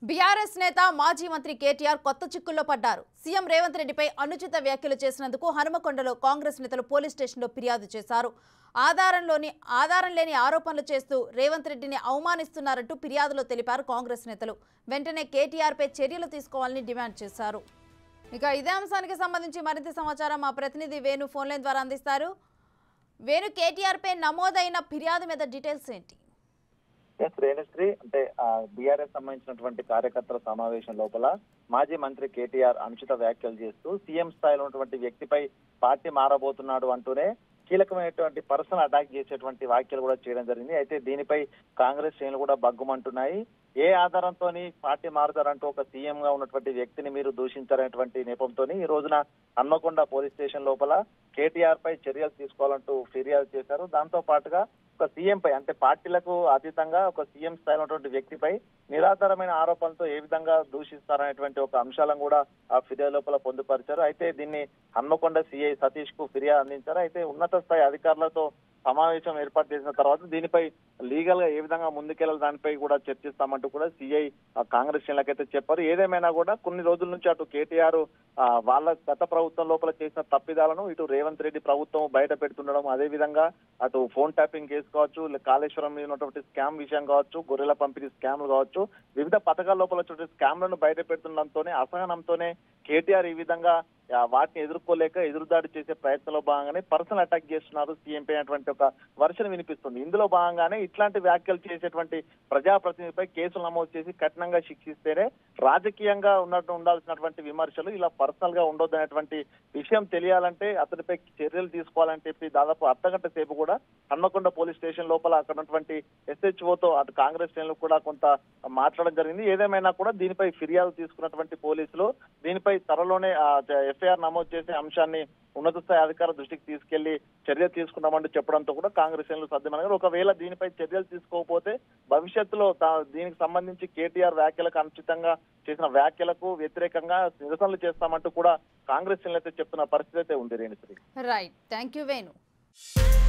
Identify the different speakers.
Speaker 1: BRS నేత మాజీ మంత్రి కేటీఆర్ కొత్త చిక్కుల్లో పడ్డారు సీఎం రేవంత్ రెడ్డిపై అనుచిత వ్యాఖ్యలు చేసినందుకు హనుమకొండలో కాంగ్రెస్ నేతలు పోలీస్ స్టేషన్లో ఫిర్యాదు చేశారు ఆధారంలోని ఆధారం లేని ఆరోపణలు చేస్తూ రేవంత్ రెడ్డిని అవమానిస్తున్నారంటూ ఫిర్యాదులో తెలిపారు కాంగ్రెస్ నేతలు వెంటనే కేటీఆర్పై చర్యలు తీసుకోవాలని డిమాండ్ చేశారు ఇక ఇదే అంశానికి సంబంధించి మరింత సమాచారం మా ప్రతినిధి వేణు ఫోన్ లైన్ ద్వారా అందిస్తారు వేణు కేటీఆర్పై నమోదైన ఫిర్యాదు మీద డీటెయిల్స్ ఏంటి
Speaker 2: ఎస్ రేణుశ్రీ అంటే బీఆర్ఎస్ సంబంధించినటువంటి కార్యకర్తల సమావేశం లోపల మాజీ మంత్రి కేటీఆర్ అనుచిత వ్యాఖ్యలు చేస్తూ సీఎం స్థాయిలో ఉన్నటువంటి వ్యక్తిపై పార్టీ మారబోతున్నాడు అంటూనే కీలకమైనటువంటి పర్సనల్ అటాక్ చేసేటువంటి వ్యాఖ్యలు కూడా చేయడం జరిగింది అయితే దీనిపై కాంగ్రెస్ శ్రేణులు కూడా బగ్గుమంటున్నాయి ఏ ఆధారంతో పార్టీ మారుతారంటూ ఒక సీఎం గా ఉన్నటువంటి వ్యక్తిని మీరు దూషించారనేటువంటి నేపంతో ఈ రోజున హన్మకొండ పోలీస్ స్టేషన్ లోపల కేటీఆర్ పై చర్యలు తీసుకోవాలంటూ ఫిర్యాదు చేశారు దాంతో పాటుగా ఒక సీఎం పై అంటే పార్టీలకు అతీతంగా ఒక సీఎం స్థాయిలో ఉన్నటువంటి వ్యక్తిపై నిరాధారమైన ఆరోపణలతో ఏ విధంగా దూషిస్తారనేటువంటి ఒక అంశాలను కూడా ఆ ఫిర్యాదు లోపల పొందుపరిచారు అయితే దీన్ని హన్మకొండ సిఐ సతీష్ కు ఫిర్యాదు అందించారు అయితే ఉన్నత స్థాయి అధికారులతో సమావేశం ఏర్పాటు చేసిన తర్వాత దీనిపై లీగల్ గా ఏ విధంగా ముందుకెళ్ళాలి దానిపై కూడా చర్చిస్తామంటూ కూడా సిఐ కాంగ్రెస్ శ్రేణులకైతే చెప్పారు ఏదేమైనా కూడా కొన్ని రోజుల నుంచి అటు కేటీఆర్ ఆ, వాళ్ళ గత ప్రభుత్వం లోపల చేసిన తప్పిదాలను ఇటు రేవంత్ రెడ్డి ప్రభుత్వం బయట పెడుతుండడం అదే విధంగా అటు ఫోన్ ట్యాపింగ్ కేసు కావచ్చు లే- కాళేశ్వరం మీద ఉన్నటువంటి స్కామ్ విషయం కావచ్చు గొర్రెల పంపిణీ స్కామ్లు కావచ్చు వివిధ పథకాల లోపల వచ్చే స్కామ్లను బయట పెడుతుండడంతోనే అసహనంతోనే కేటీఆర్ ఈ విధంగా ఆ, వాటిని ఎదుర్కోలేక ఎదురుదాడి చేసే ప్రయత్నంలో భాగంగానే పర్సనల్ అటాక్ చేస్తున్నారు సీఎం పై అనేటువంటి ఒక వర్షన్ వినిపిస్తుంది ఇందులో భాగంగానే ఇట్లాంటి వ్యాఖ్యలు చేసేటువంటి ప్రజాప్రతినిధిపై కేసులు నమోదు చేసి కఠినంగా శిక్షిస్తేనే రాజకీయంగా ఉన్నట్టు ఉండాల్సినటువంటి విమర్శలు ఇలా పర్సనల్ గా ఉండొద్దు అనేటువంటి విషయం తెలియాలంటే అతనిపై చర్యలు తీసుకోవాలని చెప్పి దాదాపు అర్ధగంట సేపు కూడా హన్మకొండ పోలీస్ స్టేషన్ లోపల అక్కడ ఉన్నటువంటి ఎస్హెచ్ఓతో అటు కాంగ్రెస్ శ్రేణులు కూడా కొంత మాట్లాడడం జరిగింది ఏదేమైనా కూడా దీనిపై ఫిర్యాదు తీసుకున్నటువంటి పోలీసులు దీనిపై త్వరలోనే ఎఫ్ఐఆర్ నమోదు చేసే అంశాన్ని ఉన్నత స్థాయి అధికారుల దృష్టికి తీసుకెళ్లి చర్య తీసుకున్నామని చెప్పడంతో కూడా కాంగ్రెస్ శ్రేణులు సాధ్యమైన ఒకవేళ దీనిపై చర్యలు తీసుకోకపోతే భవిష్యత్తులో తా- దీనికి సంబంధించి కేటీఆర్ వ్యాఖ్యలకు అనుచితంగా చేసిన వ్యాఖ్యలకు వ్యతిరేకంగా నిరసనలు చేస్తామంటూ కూడా కాంగ్రెస్ శ్రేణులు అయితే చెప్తున్న పరిస్థితి అయితే ఉంది Renusri
Speaker 1: right thank you Venu